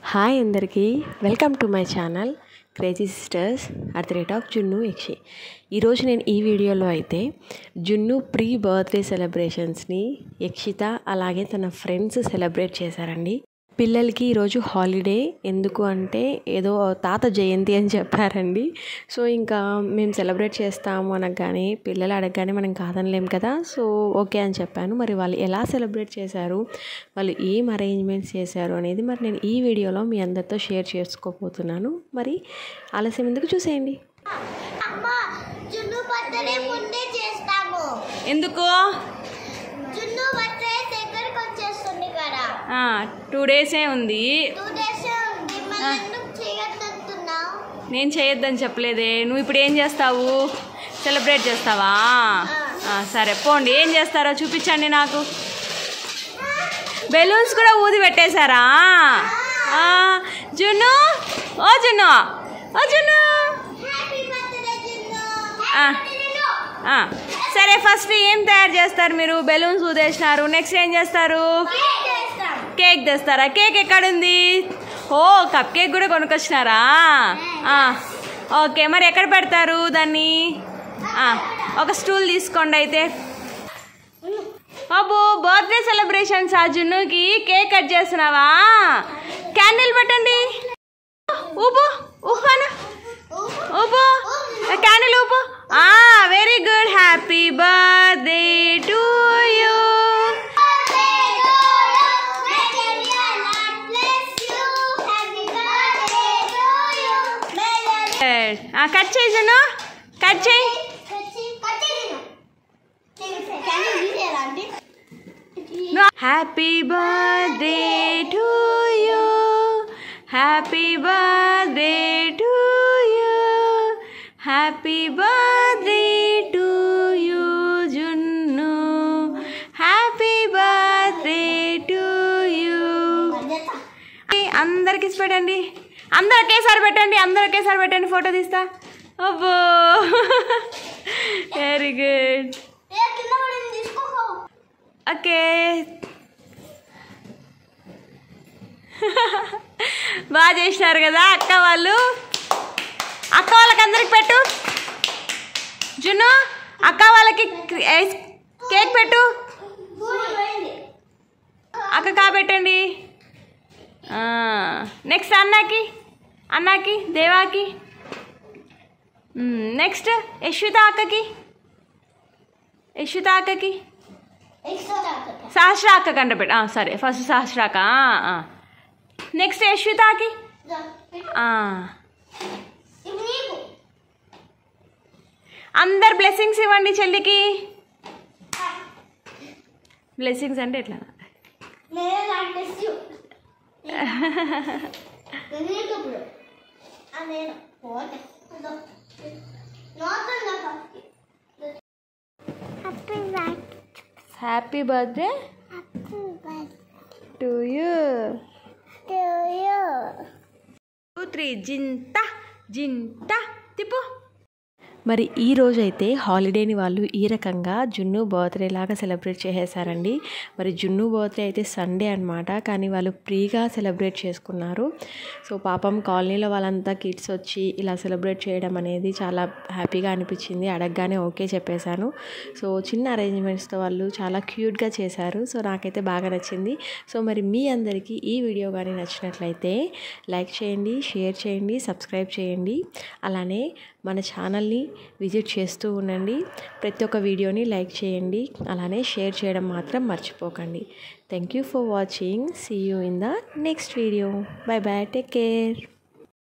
Hi అందరికీ welcome to my channel crazy sisters at the rate of Junnu Yakshi ఈరోజు నేను ఈ వీడియోలో అయితే జున్ను ప్రీ బర్త్డే సెలబ్రేషన్స్ని యక్షిత అలాగే తన ఫ్రెండ్స్ సెలబ్రేట్ చేశారండి పిల్లలకి ఈరోజు హాలిడే ఎందుకు అంటే ఏదో తాత జయంతి అని చెప్పారండి సో ఇంకా మేము సెలబ్రేట్ చేస్తాము అనగానే పిల్లలు అడగగానే మనం కాదనలేం కదా సో ఓకే అని చెప్పాను మరి వాళ్ళు ఎలా సెలబ్రేట్ చేశారు వాళ్ళు ఏం అరేంజ్మెంట్స్ చేశారు అనేది మరి నేను ఈ వీడియోలో మీ అందరితో షేర్ చేసుకోబోతున్నాను మరి ఆలస్యం ఎందుకు చూసేయండి అమ్మా జున్ను బర్త్డే ముందే చేస్తాము ఎందుకు జున్ను బర్త్డే దగ్గరికి వచ్చేస్తుంది కదా టూ డేసే ఉంది టూ డేస్ ఉంది మళ్ళీ ఎందుకు చేయొద్దంటున్నావు నేను చేయొద్దని చెప్పలేదే నువ్వు ఇప్పుడు ఏం చేస్తావు సెలబ్రేట్ చేస్తావా ఆ, సరే పోండి ఏం చేస్తారో చూపించండి నాకు బెలూన్స్ కూడా ఊది పెట్టేశారా ఆ, జున్ను ఓ జున్ను ఓ జున్ను హ్యాపీ బర్త్డే జున్ను ఆ. ఆ, సరే ఫస్ట్ ఏం తయారు చేస్తారు మీరు బెలూన్స్ ఊదేసినారు నెక్స్ట్ ఏం చేస్తారు కేక్ చేస్తాం కేక్ తెస్తారా కేక్ ఎక్కడుంది ఓ కప్ కేక్ కూడా కొనుక్కొచ్చినారా ఆ, ఓకే మరి ఎక్కడ పెడతారు దాన్ని ఆ, ఒక స్టూల్ తీసుకోండి అయితే అబ్బో బర్త్డే సెలబ్రేషన్స్ ఆ జున్నుకి కేక్ కట్ చేస్తున్నావా క్యాండిల్ పెట్టండి ఊపు ఊపాను ఊపు క్యాండిల్ ఊపు very good happy birthday to you cut చేయి జున్ను కట్ చేయి happy birthday to you happy birthday to you happy birthday to you Junnu happy birthday to you అందరికి ఇచ్చి పెట్టండి అందరు ఒకేసారి పెట్టండి అందరు ఒకేసారి పెట్టండి ఫోటో తీస్తా అబ్బో వెరీ గుడ్ ఓకే బాగా చేసినారు కదా అక్క వాళ్ళు అక్క వాళ్ళకి అందరికి పెట్టు జున్ను అక్క వాళ్ళకి ఐస్- కేక్ పెట్టు అక్క కాబెట్టండి నెక్స్ట్ అన్నకి అన్నకి దేవాకి నెక్స్ట్ యశ్విత అక్కకి యశ్విత అక్కకి సహస్ర అక్క కంట పెట్టు ఆ, సరే ఫస్ట్ సహస్రాక నెక్స్ట్ యశ్వితకి ఆ. అందరు బ్లెస్సింగ్స్ ఇవ్వండి చెల్లికి బ్లెస్సింగ్స్ అంటే ఎట్లా happy birthday to you two three జింత జింత తిప్పు మరి ఈ రోజు అయితే హాలిడేని వాళ్ళు ఈ రకంగా జున్ను బర్త్డే లాగా సెలబ్రేట్ చేసేసారండి మరి జున్ను బర్త్డే అయితే సండే అనమాట కానీ వాళ్ళు ఫ్రీగా సెలబ్రేట్ చేసుకున్నారు సో పాపం కాలనీలో వాళ్ళంతా కిడ్స్ వచ్చి ఇలా సెలబ్రేట్ చేయడం అనేది చాలా హ్యాపీగా అనిపించింది అడగగానే ఓకే చెప్పేశాను సో చిన్న అరేంజ్మెంట్స్తో వాళ్ళు చాలా క్యూట్గా చేశారు సో నాకైతే బాగా నచ్చింది సో మరి మీ అందరికీ ఈ వీడియో కానీ నచ్చినట్లయితే లైక్ చేయండి షేర్ చేయండి సబ్స్క్రైబ్ చేయండి అలానే మన ఛానల్ని విజిట్ చేస్తూ ఉండండి ప్రతి ఒక్క వీడియోని లైక్ చేయండి అలానే షేర్ చేయడం మాత్రం మర్చిపోకండి thank you for watching see you in the next video bye bye take care